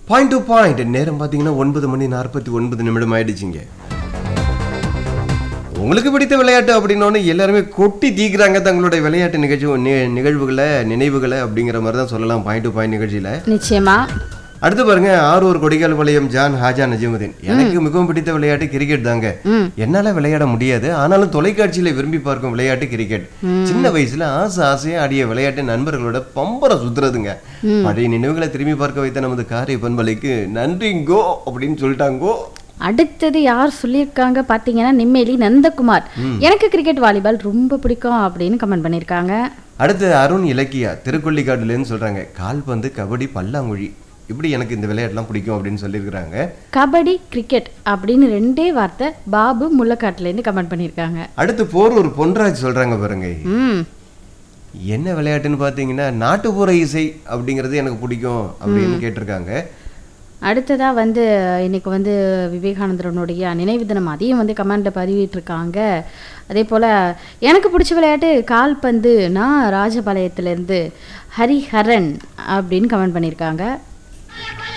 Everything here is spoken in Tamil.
பாயிண்ட் டு பாயிண்ட் நேரம் பார்த்தீங்கன்னா ஒன்பது மணி நாற்பத்தி ஒன்பது நிமிடம் ஆயிடுச்சுங்க உங்களுக்கு பிடித்த விளையாட்டு அப்படின்னோடனே எல்லாருமே கொட்டி தீக்குறாங்க தங்களுடைய விளையாட்டு நிகழ்ச்சி நி- நிகழ்வுகளை நினைவுகளை அப்படிங்கிற மாதிரி தான் சொல்லலாம் பாயிண்ட் டு பாயிண்ட் நிகழ்ச்சியில நிச்சயமா அடுத்து பாருங்க ஆரூர் கொடிகால் பாளையம் ஜான் ஹாஜா நஜிமுதீன் எனக்கு மிகவும் பிடித்த விளையாட்டு கிரிக்கெட் தாங்க ம். என்னால விளையாட முடியாது ஆனாலும் தொலைக்காட்சியில விரும்பி பார்க்கும் விளையாட்டு கிரிக்கெட் சின்ன வயசுல ஆசை ஆசையா ஆடிய விளையாட்டு நண்பர்களோட பம்பர சுத்துறதுங்க பழைய நினைவுகளை திரும்பி பார்க்க வைத்த நமது காரை பண்பலைக்கு நன்றிங்கோ அப்படின்னு சொல்லிட்டாங்கோ அடுத்தது யார் சொல்லியிருக்காங்க பார்த்தீங்கன்னா நிம்மேலி நந்தகுமார் எனக்கு கிரிக்கெட் வாலிபால் ரொம்ப பிடிக்கும் அப்படின்னு கமெண்ட் பண்ணியிருக்காங்க அடுத்து அருண் இலக்கியா திருக்கொள்ளிக்காடுலேருந்து சொல்றாங்க கால்பந்து கபடி பல்லாங்குழி இப்படி எனக்கு இந்த விளையாட்டுலாம் பிடிக்கும் அப்படின்னு சொல்லியிருக்கிறாங்க கபடி கிரிக்கெட் அப்படின்னு ரெண்டே வார்த்தை பாபு முள்ளக்காட்டுலேருந்து கமெண்ட் பண்ணியிருக்காங்க அடுத்து போரூர் பொன்ராஜ் சொல்றாங்க பாருங்க ம் என்ன விளையாட்டுன்னு பார்த்தீங்கன்னா நாட்டுப்புற இசை அப்படிங்கிறது எனக்கு பிடிக்கும் அப்படின்னு கேட்டிருக்காங்க அடுத்ததா வந்து இன்னைக்கு வந்து விவேகானந்தரனுடைய நினைவு தினம் அதையும் வந்து கமெண்ட்ல பதிவிட்டிருக்காங்க அதே போல எனக்கு பிடிச்ச விளையாட்டு கால்பந்து நான் ராஜபாளையத்திலேருந்து ஹரிஹரன் அப்படின்னு கமெண்ட் பண்ணியிருக்காங்க